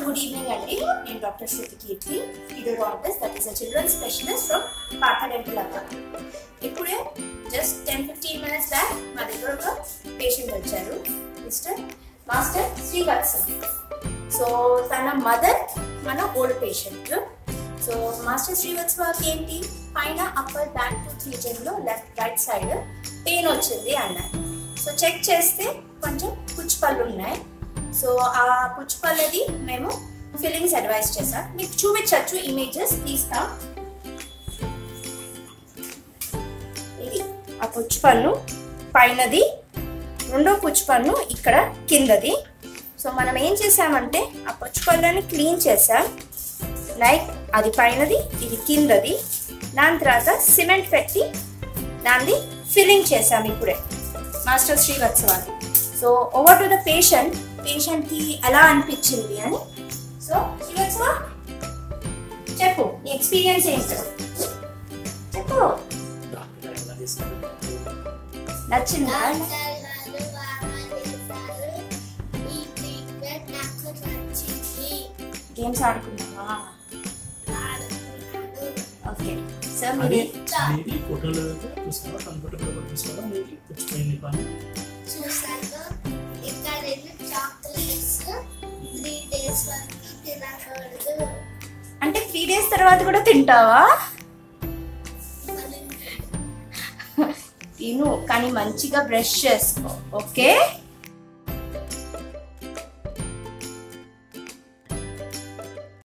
good evening అండి నేను doctor Shruti Keerthi pedodontist that is a children specialist from Partha dental అక్క ఇప్పుడే just ten fifteen minutes back మా దగ్గర ఒక పేషెంట్ వచ్చారు మిస్టర్ మాస్టర్ శ్రీవత్సం సో తన మదర్ మన ఓల్డ్ పేషెంట్ సో మాస్టర్ శ్రీవత్సవాకి ఏంటి పైన అప్పర్ బ్యాక్ టూత్ రీజన్లో లెఫ్ట్ రైట్ సైడ్ పెయిన్ వచ్చింది అన్నారు సో చెక్ చేస్తే కొంచెం పుచ్చిపళ్ళు ఉన్నాయి సో ఆ పుచ్చిపల్లది మేము ఫిల్లింగ్స్ అడ్వైస్ చేసాం మీకు చూపించవచ్చు ఇమేజెస్ తీస్తా ఇది ఆ పుచ్చిపన్ను పైనది రెండో పుచ్చిపన్ను ఇక్కడ కిందది సో మనం ఏం చేసామంటే ఆ పుచ్చిపళ్ళని క్లీన్ చేసాం లైక్ అది పైనది ఇది కిందది దాని తర్వాత సిమెంట్ పెట్టి దాన్ని ఫిల్లింగ్ చేసాం ఇప్పుడే మాస్టర్ శ్రీవత్సవాన్ని so over to the patient పేషెంట్కి ఎలా అనిపించింది అని సో శ్రీవత్సవ చెప్పు నీ ఎక్స్పీరియన్స్ ఏంటో చెప్పు డాక్టర్ ఎలా చేశారు నచ్చిందా డాక్టర్ గారు బాగా చేశారు ఈ ట్రీట్మెంట్ నాకు నచ్చింది గేమ్స్ ఆడుకున్నావా ఆడుకున్నాను ఓకే సార్ అది మీరు మీరు ఈ ఫోటోలో చూసారా కంప్యూటర్లో కూడా చూసారా మీకు పుచ్చిపోయింది పని చూసాను ఇంకా రెండు చాక్లెట్స్ త్రీ డేస్ వరకు తినకూడదు అంటే త్రీ డేస్ తర్వాత కూడా తింటావా మళ్ళీ తిను కానీ మంచిగా బ్రష్ చేసుకో ఓకే